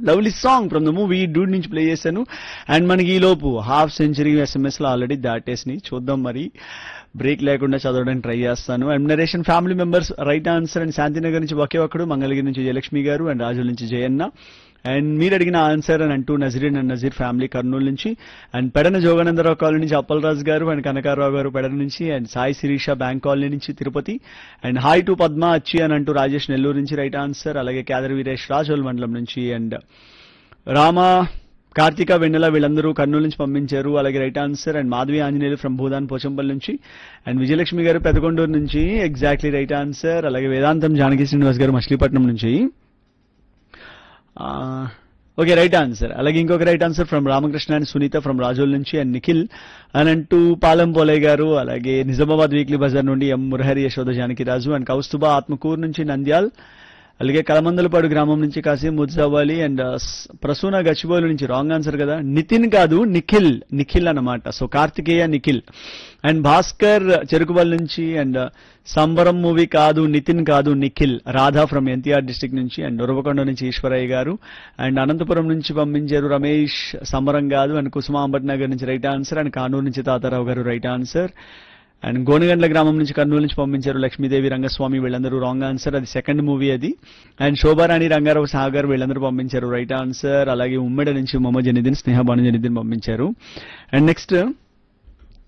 lovely song from the movie Dude నుంచి play చేశాను and మనకి ఈ లోపు హాఫ్ సెంచరీ ఎస్ఎంఎస్ లో ఆల్రెడీ దాటేసినాయి చూద్దాం మరి బ్రేక్ లేకుండా చదవడానికి ట్రై చేస్తాను and narration family members right answer and Shantinagar నుంచి ఒకే ఒక్కడు మంగళగిరి నుంచి జయలక్ష్మి గారు అండ్ రాజుల నుంచి జయన్న అండ్ మీరు అడిగిన ఆన్సర్ అని అంటూ నజరీన్ అండ్ నజీర్ ఫ్యామిలీ కర్నూలు నుంచి అండ్ పెడన జోగానందరావు కాలనీ నుంచి అప్పలరాజు గారు అండ్ కనకారావు గారు పెడన నుంచి and Sai Sirisha bank colony నుంచి Tirupati and hi to Padma అచ్చి అని అంటూ రాజేష్ నెల్లూరు నుంచి రైట్ ఆన్సర్ అలాగే కేదర్ వీరేష్ రాజోల్ మండలం నుంచి అండ్ రామ కార్తీక వెన్నెల వీళ్ళందరూ కర్నూలు నుంచి పంపించారు అలాగే right answer and Madhavi Anjaneyulu from Bhoodan Pochampally నుంచి అండ్ విజయలక్ష్మి గారు పెదకొండూరు నుంచి ఎగ్జాక్ట్లీ రైట్ ఆన్సర్ అలాగే వేదాంతం జానకి శ్రీనివాస్ గారు మచిలీపట్నం నుంచి ఓకే రైట్ ఆన్సర్ అలాగే ఇంకొక right answer from Ramakrishna and Sunitha from Rajol నుంచి అండ్ నిఖిల్ అని అంటూ పాలెం పోలే గారు అలాగే నిజామాబాద్ వీక్లీ బజార్ నుండి ఎం మురహరి యశోద జానకిరాజు అండ్ కౌస్తుబా ఆత్మకూరు నుంచి నంద్యాల్ అలాగే కలమందలపాడు గ్రామం నుంచి కాసిం ముజ్జావాలి అండ్ ప్రసూన గచ్చిబోలు నుంచి రాంగ్ ఆన్సర్ కదా నితిన్ కాదు నిఖిల్ నిఖిల్ అన్నమాట సో కార్తికేయ నిఖిల్ అండ్ భాస్కర్ చెరుకుబల్ నుంచి అండ్ సంబరం మూవీ కాదు నితిన్ కాదు Nikhil Radha from NTR district నుంచి అండ్ ఉరవకొండ నుంచి ఈశ్వరయ్య గారు అండ్ అనంతపురం నుంచి పంపించారు రమేష్ సంబరం కాదు అండ్ కుసుమ అంబట్నగర్ నుంచి రైట్ ఆన్సర్ అండ్ కానూరు నుంచి తాతారావు గారు రైట్ ఆన్సర్ అండ్ గోనగండ్ల గ్రామం నుంచి కర్నూలు నుంచి పంపించారు లక్ష్మీదేవి రంగస్వామి వీళ్ళందరూ రాంగ్ ఆన్సర్ అది సెకండ్ మూవీ అది అండ్ శోభారాణి రంగారావు సాగర్ వీళ్ళందరూ పంపించారు రైట్ ఆన్సర్ అలాగే ఉమ్మడి నుంచి మొహమ్మద్ జనిదిన్ స్నేహ భాను జనిదిన్ పంపించారు అండ్ నెక్స్ట్